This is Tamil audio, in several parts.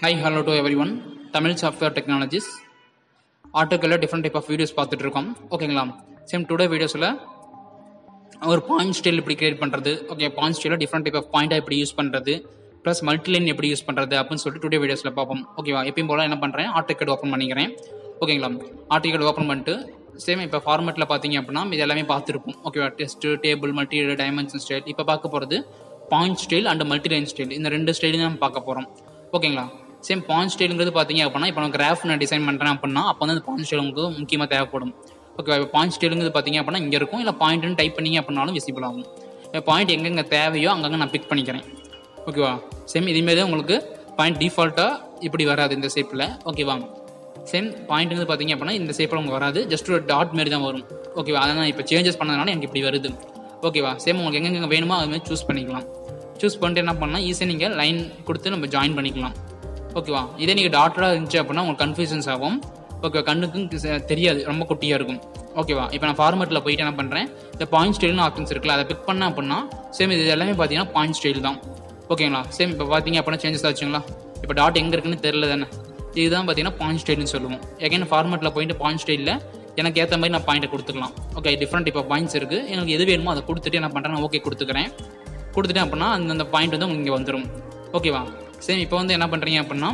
hi hello to everyone Tamil software technologies ஆட்டோக்கில் டிஃப்ரெண்ட் டைப் ஆஃப் வீடியோஸ் பார்த்துட்டு இருக்கோம் ஓகேங்களா சேம் டுடே வீடியோஸில் ஒரு பாயிண்ட் ஸ்டைல் எப்படி கிரியேட் பண்ணுறது ஓகே பாயிண்ட் ஸ்டைலில் டிஃப்ரெண்ட் டைப் ஆஃப் பாயிண்டாக எப்படி யூஸ் பண்ணுறது ப்ளஸ் மல்டிலைன் எப்படி யூஸ் பண்ணுறது அப்படின்னு சொல்லிட்டு டுடே வீடியோஸில் பார்ப்போம் ஓகேவா எப்பயும் போல் என்ன பண்ணுறேன் ஆட்டோகேட் ஓப்பன் பண்ணிக்கிறேன் ஓகேங்களா ஆட்டோகேட் ஓப்பன் பண்ணிட்டு சேம் இப்போ ஃபார்மெட்டில் பார்த்தீங்க அப்படின்னா இது எல்லாமே பார்த்துருப்போம் ஓகேவா test table multi dimension style இப்போ பார்க்க போகிறது point style and multiline style இந்த ரெண்டு ஸ்டைலையும் தான் நம்ம பார்க்க போகிறோம் ஓகேங்களா சேம் பாயிண்ட் ஸ்டைலுங்கிறது பார்த்தீங்க அப்படின்னா இப்போ நான் கிராஃப் நான் டிசைன் பண்ணுறேன் அப்படின்னா அப்போ வந்து அந்த பாயிண்ட் ஸ்டைல் உங்களுக்கு முக்கியமாக தேவைப்படும் ஓகேவா இப்போ பாயிண்ட் ஸ்டைலுங்கிறது பார்த்தீங்க அப்படின்னா இங்கே இருக்கும் இல்லை பாயிண்ட்னு டைப் பண்ணீங்க அப்படின்னாலும் விசிபிள் ஆகும் இப்போ பாயிண்ட் எங்கெங்கே தேவையோ அங்கங்கே நான் பிக் பண்ணிக்கிறேன் ஓகேவா சேம் இதேமாரி தான் உங்களுக்கு பாயிண்ட் டிஃபால்ட்டாக இப்படி வராது இந்த ஷேப்பில் ஓகேவா சேம் பாயிண்ட் வந்து பார்த்தீங்க அப்படின்னா இந்த ஷேப்பில் உங்களுக்கு வராது ஜஸ்ட் ஒரு டாட் மாரி தான் வரும் ஓகேவா அதை நான் இப்போ சேஞ்சஸ் பண்ணதுனால எனக்கு இப்படி வருது ஓகேவா சேம் உங்களுக்கு எங்கெங்கே வேணுமோ அது மாதிரி சூஸ் பண்ணிக்கலாம் சூஸ் பண்ணிட்டு என்ன பண்ணலாம் ஈஸியாக நீங்கள் லைன் கொடுத்து நம்ம ஜாயின் பண்ணிக்கலாம் ஓகேவா இதே நீங்கள் டாக்டராக இருந்துச்சு அப்படின்னா உங்களுக்கு கன்ஃபியூஷன்ஸ் ஆகும் ஓகேவா கண்ணுக்கும் ச- தெரியாது ரொம்ப குட்டியாக இருக்கும் ஓகேவா இப்போ நான் ஃபார்மெட்டில் போயிட்டு என்ன பண்ணுறேன் இந்த பாயிண்ட் ஸ்டைல்னு ஆப்ஷன்ஸ் இருக்குல்ல அதை பிக் பண்ணேன் அப்படின்னா சேம் இது எல்லாமே பார்த்தீங்கன்னா பாயிண்ட் ஸ்டைல் தான் ஓகேங்களா சேம் இப்போ பார்த்தீங்க அப்படின்னா சேஞ்சஸ் ஆச்சுங்களா இப்போ டாட் எங்கே இருக்குன்னு தெரில தானே இதுதான் பார்த்தீங்கன்னா பாயிண்ட் ஸ்டைல்னு சொல்லுவோம் எகைன் ஃபார்மெட்டில் போயிட்டு பாயிண்ட் ஸ்டைலில் எனக்கு ஏற்ற மாதிரி நான் பாயிண்ட்டை கொடுத்துக்கலாம் ஓகே டிஃப்ரெண்ட் இப்போ பாயிண்ட்ஸ் இருக்குது எனக்கு எது வேணுமோ அதை கொடுத்துட்டு என்ன பண்ணுறேன் நான் ஓகே கொடுத்துக்கிறேன் கொடுத்துட்டேன் அப்படின்னா அந்த அந்த பாயிண்ட் வந்து உங்களுக்கு இங்கே வந்துடும் ஓகேவா சேம் இப்போ வந்து என்ன பண்ணுறீங்க அப்படின்னா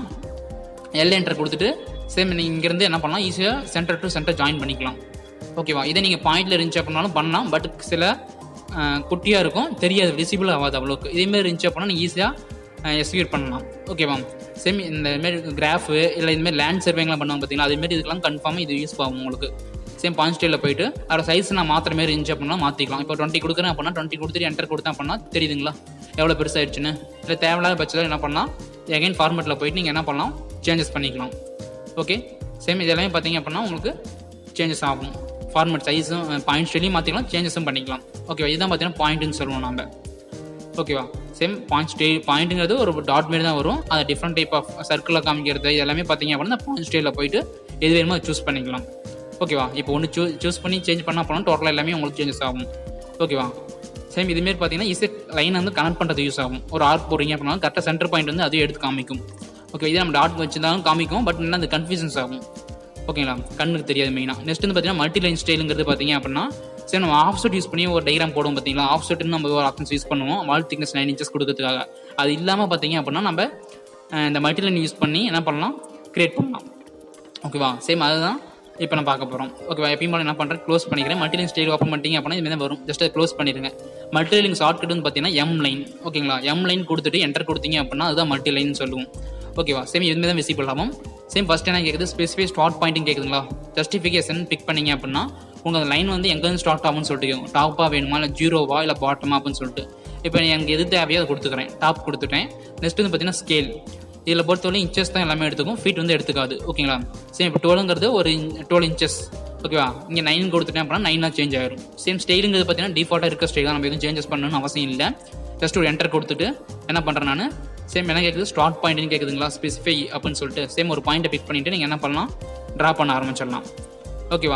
எல் என்டர் கொடுத்துட்டு சேம் நீங்கள் இங்கேருந்து என்ன பண்ணலாம் ஈஸியாக சென்டர் டு சென்டர் ஜாயின் பண்ணிக்கலாம் ஓகேவா இதே நீங்கள் பாயிண்டில் இருந்துச்சு அப்படின்னாலும் பண்ணலாம் பட் சில குட்டியாக இருக்கும் தெரியாது விசிபிள் ஆகாது அவ்வளோக்கு இதேமாரி இருந்துச்சு அப்படின்னா நீங்கள் ஈஸியாக எக்ஸிக்யூட் பண்ணலாம் ஓகேவா சேம் இந்த மாரி கிராஃபு இல்லை இதுமாரி லேண்ட் சர்வேங்கெலாம் பண்ணுவாங்க பார்த்தீங்களா அதுமாரி இதுக்கெல்லாம் கன்ஃபார்மாக இது யூஸ் ஆகும் உங்களுக்கு சேம் பாயிண்ட் ஸ்டைலில் போயிட்டு அதோட சைஸ் நான் மாத்திர மாரி இருந்துச்சு அப்படின்னா மாற்றிக்கலாம் இப்போ டுவெண்ட்டி கொடுக்குறேன் அப்படின்னா டுவெண்ட்டி கொடுத்துட்டு என்டர் கொடுத்தேன் அப்படின்னா தெரியுதுங்களா எவ்வளோ பெருசாகிடுச்சுன்னு இல்லை தேவையில்லாத பட்சத்தில் என்ன பண்ணலாம் எகைன் ஃபார்மெட்டில் போயிட்டு நீங்கள் என்ன பண்ணலாம் சேஞ்சஸ் பண்ணிக்கலாம் ஓகே சேம் இது எல்லாமே பார்த்தீங்க அப்படின்னா உங்களுக்கு சேஞ்சஸ் ஆகும் ஃபார்மெட் சைஸும் பாயிண்ட் ஸ்டைலையும் மாற்றிக்கலாம் சேஞ்சஸும் பண்ணிக்கலாம் ஓகேவா இதுதான் பார்த்தீங்கன்னா பாயிண்ட்டுன்னு சொல்லுவோம் நம்ம ஓகேவா சேம் பாயிண்ட் ஸ்டே பாயிண்ட்டுங்கிறது ஒரு டாட் மாரி தான் வரும் அது டிஃப்ரெண்ட் டைப் ஆஃப் சர்க்கிளில் காமிக்கிறது இது எல்லாமே பார்த்தீங்க அப்படின்னா பாயிண்ட் ஸ்டேயில் போயிட்டு எது வேணுமோ அதை சூஸ் பண்ணிக்கலாம் ஓகேவா இப்போ ஒன்று சூ சூஸ் பண்ணி சேஞ்ச் பண்ணால் போனால் டோட்டலாக எல்லாமே உங்களுக்கு சேஞ்சஸ் ஆகும் ஓகேவா சேம் இதுமாரி பார்த்தீங்கன்னா ஈஸியாக லைன் வந்து கனெக்ட் பண்ணுறது யூஸ் ஆகும் ஒரு ஆர்க் போடுறீங்க அப்படின்னா கரெக்டாக சென்டர் பாயிண்ட் வந்து அதுவும் எடுத்து காமிக்கும் ஓகே இதே நம்ம டாட் வச்சுருந்தாலும் காமிக்கும் பட் என்ன அந்த கன்ஃபியூஷன்ஸ் ஆகும் ஓகேங்களா கண்ணுக்கு தெரியாது மெயினாக நெக்ஸ்ட் வந்து பார்த்தீங்கன்னா மல்டி லைன் ஸ்டைலுங்கிறது பார்த்தீங்க அப்படின்னா சரி நம்ம ஆஃப் செட் யூஸ் பண்ணி ஒரு டைகிராம் போடுவோம் பார்த்தீங்களா ஆஃப் செட்னு நம்ம ஒரு ஆப்ஷன்ஸ் யூஸ் பண்ணுவோம் வால் திக்னஸ் நைன் இன்ச்சஸ் கொடுக்கறதுக்காக அது இல்லாமல் பார்த்தீங்க அப்படின்னா நம்ம அஹ், இந்த மல்டி லைன் யூஸ் பண்ணி என்ன பண்ணலாம் கிரியேட் பண்ணலாம் ஓகேவா சேம் அதுதான் இப்போ நான் பார்க்க போகிறோம் ஓகேவா எப்பயும் போல என்ன பண்ணுறேன் க்ளோஸ் பண்ணிக்கிறேன் மல்டிலைன் ஸ்டைல் ஓப்பன் பண்ணிட்டீங்க அப்படின்னா இதுமாதிரி தான் வரும் ஜஸ்ட் க்ளோஸ் பண்ணிடுங்க மல்டிலைன் ஷார்ட்கட் வந்து பார்த்தீங்கன்னா எம் லைன் ஓகேங்களா எம் லைன் கொடுத்துட்டு என்டர் கொடுத்தீங்க அப்படின்னா அதுதான் மல்டி லைன் சொல்லுவோம் ஓகேவா சேம் இதுமாதிரி தான் விசிபிள் ஆகும் சேம் ஃபஸ்ட் என்ன கேட்குது ஸ்பெசிஃபை ஸ்டார்ட் பாயிண்டிங் கேட்குதுங்களா ஜஸ்டிஃபிகேஷன் பிக் பண்ணீங்க அப்படின்னா உங்கள் அந்த லைன் வந்து எங்கேருந்து ஸ்டார்ட் ஆகும்னு சொல்லிட்டு டாப்பாக வேணுமா இல்லை ஜீரோவா இல்லை பாட்டமா அப்படின்னு சொல்லிட்டு இப்போ எனக்கு எது தேவையோ அதை கொடுத்துக்கிறேன் டாப் கொடுத்துட்டேன் நெக்ஸ்ட் வந்து பார்த்தீங்கன்னா ஸ்கேல் இதில் பொறுத்தவரை இன்ச்சஸ் தான் எல்லாமே எடுத்துக்கும் ஃபீட் வந்து எடுத்துக்காது ஓகேங்களா சேம் இப்போ டுவெலுங்கிறது ஒரு டுவெல் இன்ச்சஸ் ஓகேவா இங்கே நைன் கொடுத்துட்டேன் அப்படின்னா நைனாக சேஞ்ச் ஆயிரும் சேம் ஸ்டைலுங்கிறது பார்த்தீங்கன்னா டிஃபால்ட்டாக இருக்க ஸ்டைல் தான் நம்ம எதுவும் சேஞ்சஸ் பண்ணணும்னு அவசியம் இல்லை ஜஸ்ட் ஒரு என்டர் கொடுத்துட்டு என்ன பண்ணுறேன் நான் சேம் என்ன கேட்குது ஸ்டார்ட் பாயிண்ட்னு கேட்குதுங்களா ஸ்பெசிஃபை அப்படின்னு சொல்லிட்டு சேம் ஒரு பாயிண்ட்டை பிக் பண்ணிவிட்டு நீங்கள் என்ன பண்ணலாம் ட்ரா பண்ண ஆரம்பிச்சிடலாம் ஓகேவா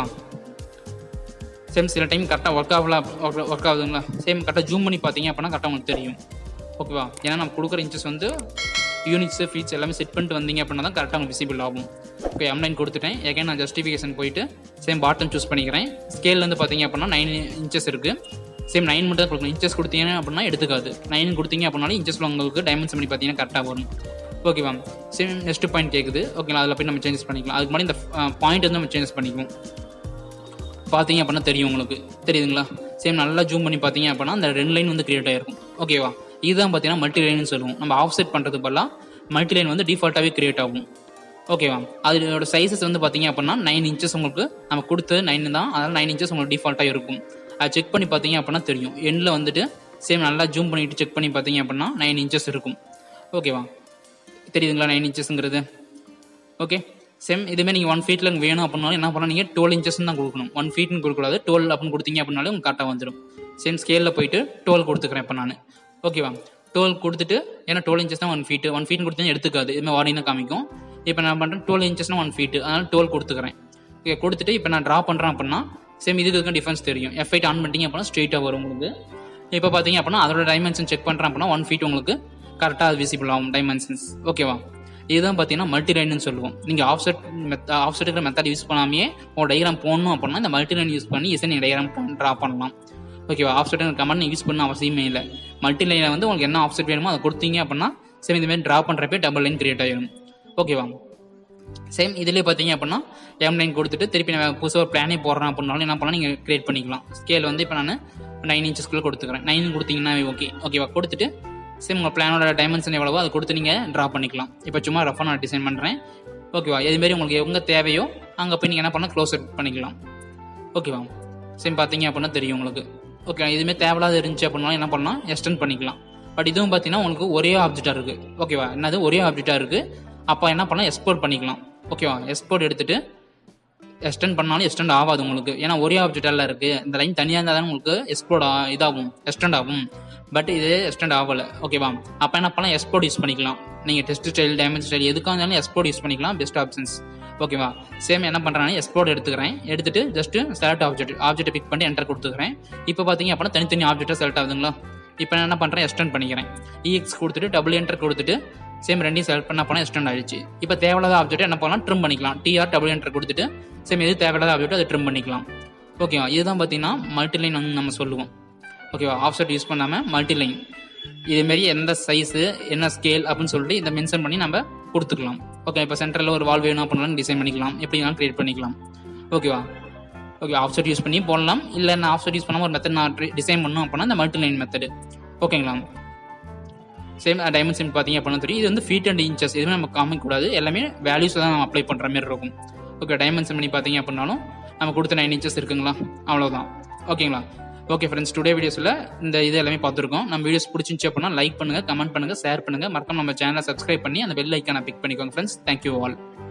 சேம் சில டைம் கரெக்டாக ஒர்க் ஆகல ஒர்க் ஆகுதுங்களா சேம் கரெக்டாக ஜூம் பண்ணி பார்த்தீங்க அப்படின்னா கரெக்டாக உங்களுக்கு தெரியும் ஓகேவா ஏன்னா நம்ம கொடுக்குற இன்ச்சஸ் வந்து யூனிட்ஸு ஃபீட்ஸ் எல்லாமே செட் பண்ணிட்டு வந்தீங்க அப்படின்னா தான் கரெக்டாக உங்களுக்கு விசிபிள் ஆகும் ஓகே எம்லைன் கொடுத்துட்டேன் எகைன் நான் ஜஸ்டிஃபிகேஷன் போயிட்டு சேம் பாட்டம் சூஸ் பண்ணிக்கிறேன் ஸ்கேல் வந்து பார்த்தீங்க அப்படின்னா நைன் இன்ச்சஸ் இருக்குது சேம் நைன் மட்டும் தான் கொடுக்கணும் இன்ச்சஸ் கொடுத்தீங்க அப்படின்னா எடுத்துக்காது நைன் கொடுத்தீங்க அப்படின்னாலும் இன்ச்சஸில் உங்களுக்கு டைமென்ஷன் பண்ணி பார்த்தீங்கன்னா கரெக்டாக வரும் ஓகேவா சேம் நெக்ஸ்ட் பாயிண்ட் கேட்குது ஓகேங்களா அதில் போய் நம்ம சேஞ்சஸ் பண்ணிக்கலாம் அதுக்கு முன்னாடி இந்த பாயிண்ட் வந்து நம்ம சேஞ்சஸ் பண்ணிக்குவோம் பார்த்தீங்க அப்படின்னா தெரியும் உங்களுக்கு தெரியுதுங்களா சேம் நல்லா ஜூம் பண்ணி பார்த்தீங்க அப்படின்னா அந்த ரெண்டு லைன் வந்து கிரியேட் ஆயிருக்கும் ஓகேவா இதுதான் பார்த்தீங்கன்னா மல்டி லைன் சொல்லுவோம் நம்ம ஆஃப் செட் பண்ணுறது பதிலாக மல்டி லைன் வந்து டிஃபால்ட்டாகவே கிரியேட் ஆகும் ஓகேவா அதோட சைஸஸ் வந்து பார்த்தீங்க அப்படின்னா நைன் இன்ச்சஸ் உங்களுக்கு நம்ம கொடுத்தது நைன் தான் அதனால் நைன் இன்ச்சஸ் உங்களுக்கு டிஃபால்ட்டாக இருக்கும் அதை செக் பண்ணி பார்த்தீங்க அப்படின்னா தெரியும் எண்டில் வந்துட்டு சேம் நல்லா ஜூம் பண்ணிட்டு செக் பண்ணி பார்த்தீங்க அப்படின்னா நைன் இன்ச்சஸ் இருக்கும் ஓகேவா தெரியுதுங்களா நைன் இன்ச்சஸ்ங்கிறது ஓகே சேம் இதுமாதிரி நீங்கள் ஒன் ஃபீட்டில் வேணும் அப்படின்னாலும் என்ன பண்ணலாம் நீங்கள் டுவெல் இன்ச்சஸ் தான் கொடுக்கணும் ஒன் ஃபீட்னு கொடுக்கக்கூடாது டுவெல் அப்படின்னு கொடுத்தீங்க அப்படின்னாலும் உங்களுக்கு கரெக்டாக வந்துடும் சேம் ஸ்கேலில் போயிட்டு டுவெல் கொடுத்துக்கிறேன் இப்போ நான் ஓகேவா டுவெல் கொடுத்துட்டு ஏன்னா டுவெல் இன்ச்சஸ் தான் ஒன் ஃபீட்டு ஒன் ஃபீட்னு கொடுத்தா எடுத்துக்காது இதுமாதிரி வார்னிங் தான் காமிக்கும் இப்போ நான் பண்ணுறேன் டுவெல் இன்ச்சஸ்னா ஒன் ஃபீட்டு அதனால் டுவெல் கொடுத்துக்கிறேன் ஓகே கொடுத்துட்டு இப்போ நான் ட்ரா பண்ணுறேன் அப்படின்னா சேம் இதுக்கு இருக்க டிஃபரன்ஸ் தெரியும் எஃப்ஐட் ஆன் பண்ணிட்டீங்க அப்படின்னா ஸ்ட்ரெயிட்டாக வரும் உங்களுக்கு இப்போ பார்த்தீங்க அப்படின்னா அதோட டைமென்ஷன் செக் பண்ணுறேன் அப்படின்னா ஒன் ஃபீட் உங்களுக்கு கரெக்டாக அது விசிபிள் ஆகும் டைமென்ஷன்ஸ் ஓகேவா இதுதான் பார்த்தீங்கன்னா மல்டி லைன்னு சொல்லுவோம் நீங்கள் ஆஃப்செட் மெத்த ஆஃப்செட் இருக்கிற மெத்தட் யூஸ் பண்ணாமையே உங்கள் டயக்ராம் போடணும் அப்படின்னா இந்த மல்டி லைன் யூஸ் பண்ணி இசை நீங்கள் டயக்ராம் ட்ரா பண்ணலாம் ஓகேவா ஆஃப்செட் கமெண்ட் யூஸ் பண்ண அவசியமே இல்லை மல்டி லைனில் வந்து உங்களுக்கு என்ன ஆஃப்செட் வேணுமோ அதை கொடுத்தீங்க அப்படின்னா சரி இந்த மாதிரி ட்ரா பண்ணுறப்பே டபுள் லைன் கிரியேட் ஆகிடும் ஓகேவா சேம் இதுலேயே பார்த்தீங்க அப்படின்னா எம் லைன் கொடுத்துட்டு திருப்பி நான் புதுசாக ஒரு பிளானே போடுறேன் அப்படின்னாலும் என்ன பண்ணலாம் நீங்கள் கிரியேட் பண்ணிக்கலாம் ஸ்கேல் வந்து இப்போ நான் நைன் இன்ச்சஸ்க்குள்ளே கொடுத்துக்கிறேன் நைன் கொடுத்தீங்கன்னா ஓகே ஓகேவா கொடுத்துட்டு சேம் உங்கள் பிளானோட டைமென்ஷன் எவ்வளவோ அதை கொடுத்து நீங்கள் ட்ரா பண்ணிக்கலாம் இப்போ சும்மா ரஃபாக நான் டிசைன் பண்ணுறேன் ஓகேவா இதுமாரி உங்களுக்கு எங்கே தேவையோ அங்கே போய் நீங்கள் என்ன பண்ணால் க்ளோஸ் பண்ணிக்கலாம் ஓகேவா சேம் பார்த்தீங்க அப்படின்னா தெரியும் உங்களுக்கு ஓகே இதுமாரி தேவையில்லாத இருந்துச்சு அப்படின்னாலும் என்ன பண்ணலாம் எக்ஸ்டெண்ட் பண்ணிக்கலாம் பட் இதுவும் பார்த்தீங்கன்னா உங்களுக்கு ஒரே ஆப்ஜெக்டாக இருக்குது ஓகேவா என்னது ஒரே ஆப்ஜெக்டாக இருக்குது அப்போ என்ன பண்ணலாம் எக்ஸ்போர்ட் பண்ணிக்கலாம் ஓகேவா எக்ஸ்போர்ட் எடுத்துட்டு எக்ஸ்டெண்ட் பண்ணாலும் எக்ஸ்டெண்ட் ஆகாது உங்களுக்கு ஏன்னா ஒரே ஆப்ஜெக்டால இருக்கு இந்த லைன் தனியாக இருந்தால் தான் உங்களுக்கு எக்ஸ்போர்ட் இதாகும் எக்ஸ்டெண்ட் ஆகும் பட் இது எக்ஸ்டெண்ட் ஆகலை ஓகேவா அப்போ என்ன பண்ணலாம் எக்ஸ்போர்ட் யூஸ் பண்ணிக்கலாம் நீங்கள் டெஸ்ட் ஸ்டைல் டேமேஜ் ஸ்டைல் எதுக்காக இருந்தாலும் எக்ஸ்போர்ட் யூஸ் பண்ணிக்கலாம் பெஸ்ட் ஆப்ஷன்ஸ் ஓகேவா சேம் என்ன பண்ணுறேன் எக்ஸ்போர்ட் எடுத்துக்கிறேன் எடுத்துட்டு just select object object pick பண்ணி என்டர் கொடுத்துக்கிறேன் இப்போ பார்த்தீங்க அப்படின்னா தனித்தனி ஆப்ஜெக்டாக செலக்ட் ஆகுதுங்களா இப்போ நான் என்ன பண்ணுறேன் எக்ஸ்டெண்ட் பண்ணிக்கிறேன் இஎக்ஸ் கொடுத்துட்டு டபுள் என்டர் கொடுத்துட்டு சேம் ரெண்டையும் செலக்ட் பண்ண போனால் எக்ஸ்டெண்ட் ஆயிடுச்சு இப்போ தேவையில்லாத ஆப்ஜெக்ட் என்ன பண்ணலாம் ட்ரிம் பண்ணிக்கலாம் டிஆர் டபுள் என்டர் கொடுத்துட்டு சேம் எது தேவையில்லாத ஆப்ஜெக்ட் அதை ட்ரிம் பண்ணிக்கலாம் ஓகேவா இதுதான் பார்த்தீங்கன்னா மல்டி லைன் வந்து நம்ம சொல்லுவோம் ஓகேவா ஆஃப்செட் யூஸ் பண்ணாமல் மல்டி லைன் இதேமாரி எந்த சைஸு என்ன ஸ்கேல் அப்படின்னு சொல்லிட்டு இதை மென்ஷன் பண்ணி நம்ம கொடுத்துக்கலாம் ஓகே இப்போ சென்டரில் ஒரு வால் வேணும் அப்படின்னாலும் டிசைன் பண்ணிக்கலாம் எப்படினாலும் கிரியேட் பண்ணிக்கலாம் ஓகேவா ஓகே ஆஃப்செட் யூஸ் பண்ணி போடலாம் இல்லை நான் ஆஃப்செட் யூஸ் பண்ணாமல் ஒரு மெத்தட் நான் டிசைன் பண்ணணும் அப்படின்னா இந்த மல்டி லைன் மெத்தடு ஓகேங்களா சேம் டைமென்ஷன் பார்த்தீங்க அப்படின்னா தெரியும் இது வந்து ஃபீட் அண்ட் இன்ச்சஸ் எதுவுமே நம்ம காமிக்க கூடாது எல்லாமே வேல்யூஸ் தான் நம்ம அப்ளை பண்ணுற மாதிரி இருக்கும் ஓகே டைமென்ஷன் பண்ணி பார்த்தீங்க அப்படின்னாலும் நம்ம கொடுத்த நைன் இன்ச்சஸ் இருக்குங்களா அவ்வளோதான் ஓகேங்களா ஓகே ஃப்ரெண்ட்ஸ் டுடே வீடியோஸில் இந்த இது எல்லாமே பார்த்துருக்கோம் நம்ம வீடியோஸ் பிடிச்சிருந்துச்சு அப்படின்னா லைக் பண்ணுங்கள் கமெண்ட் பண்ணுங்கள் ஷேர் பண்ணுங்கள் மறக்காம நம்ம சேனலை சப்ஸ்கிரைப் பண்ணி அந்த பெல் ஐக்கானை பிக் பண்ணிக்கோங்க ஃப்ரெண்ட்ஸ் தேங்க்யூ ஆல்